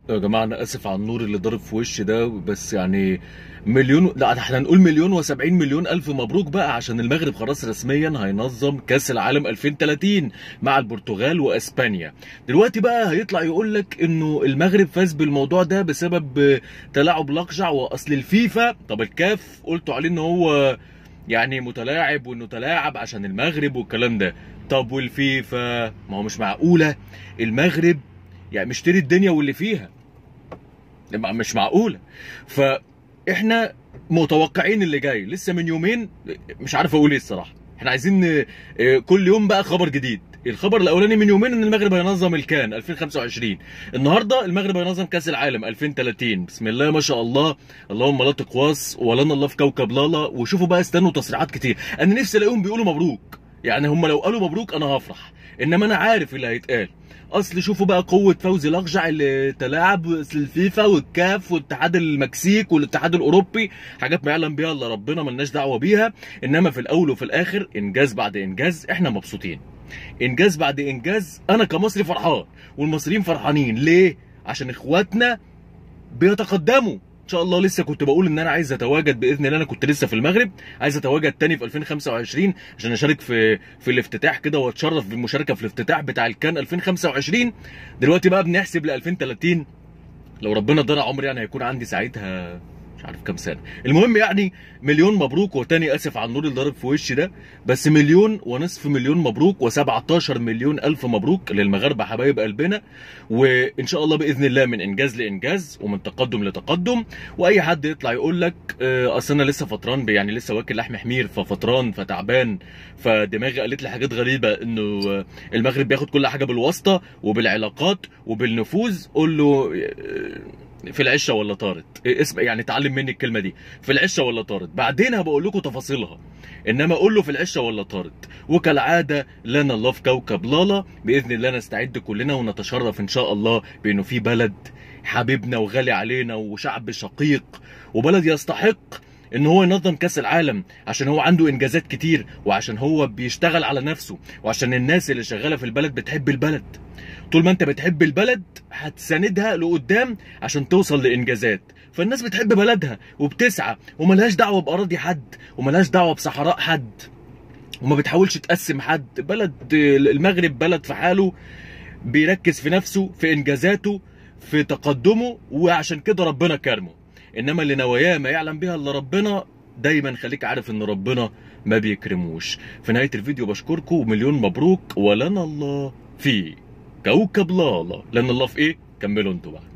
يا جماعة أنا آسف على النور اللي ضارب في وشي ده بس يعني مليون لا احنا هنقول مليون وسبعين مليون ألف مبروك بقى عشان المغرب خلاص رسميا هينظم كأس العالم 2030 مع البرتغال وأسبانيا دلوقتي بقى هيطلع يقول لك إنه المغرب فاز بالموضوع ده بسبب تلاعب الأقجع وأصل الفيفا طب الكاف قلتوا عليه إن هو يعني متلاعب وإنه تلاعب عشان المغرب والكلام ده طب والفيفا ما هو مش معقولة المغرب يعني مشتري الدنيا واللي فيها مش معقوله فاحنا متوقعين اللي جاي لسه من يومين مش عارف اقول ايه الصراحه احنا عايزين آه، كل يوم بقى خبر جديد الخبر الاولاني من يومين ان المغرب هينظم الكان 2025 النهارده المغرب هينظم كاس العالم 2030 بسم الله ما شاء الله اللهم لا تقواس ولنا الله في كوكب لالا وشوفوا بقى استنوا تصريحات كتير انا نفسي الاقيهم بيقولوا مبروك يعني هم لو قالوا مبروك انا هفرح انما انا عارف اللي هيتقال اصل شوفوا بقى قوه فوزي الاقجع اللي تلاعب الفيفا والكاف والاتحاد المكسيك والاتحاد الاوروبي حاجات ما يعلم بيها الا ربنا ملناش دعوه بيها انما في الاول وفي الاخر انجاز بعد انجاز احنا مبسوطين انجاز بعد انجاز انا كمصري فرحان والمصريين فرحانين ليه عشان اخواتنا بيتقدموا ان شاء الله لسه كنت بقول ان انا عايز اتواجد باذن الله انا كنت لسه في المغرب عايز اتواجد تاني في 2025 عشان اشارك في في الافتتاح كده واتشرف بالمشاركه في الافتتاح بتاع الكان 2025 دلوقتي بقى بنحسب ل 2030 لو ربنا ادانا عمر يعني هيكون عندي ساعتها مش عارف كام سنه المهم يعني مليون مبروك وتاني اسف على النور اللي ضارب في وشي ده بس مليون ونصف مليون مبروك و17 مليون الف مبروك للمغاربه حبايب قلبنا وان شاء الله باذن الله من انجاز لانجاز ومن تقدم لتقدم واي حد يطلع يقول لك آه، اصل انا لسه فطران يعني لسه واكل لحم حمير ففطران فتعبان فدماغي قالت لي حاجات غريبه انه آه، المغرب بياخد كل حاجه بالواسطه وبالعلاقات وبالنفوذ قول له آه، في العشه ولا طارت إيه اسم يعني اتعلم مني الكلمه دي في العشه ولا طارت بعدين هبقول لكم تفاصيلها انما اقول له في العشه ولا طارت وكالعاده لنا الله في كوكب لالا باذن الله نستعد كلنا ونتشرف ان شاء الله بانه في بلد حبيبنا وغالي علينا وشعب شقيق وبلد يستحق ان هو ينظم كاس العالم عشان هو عنده انجازات كتير وعشان هو بيشتغل على نفسه وعشان الناس اللي شغاله في البلد بتحب البلد طول ما انت بتحب البلد هتساندها لقدام عشان توصل لانجازات فالناس بتحب بلدها وبتسعى وملهاش دعوه باراضي حد وملهاش دعوه بصحراء حد وما بتحاولش تقسم حد بلد المغرب بلد في حاله بيركز في نفسه في انجازاته في تقدمه وعشان كده ربنا كرمه انما اللي نواياه ما يعلم بها الا ربنا دايما خليك عارف ان ربنا ما بيكرموش في نهايه الفيديو بشكركم ومليون مبروك ولنا الله في كوكب لالا لان الله في ايه كملوا انتوا بقى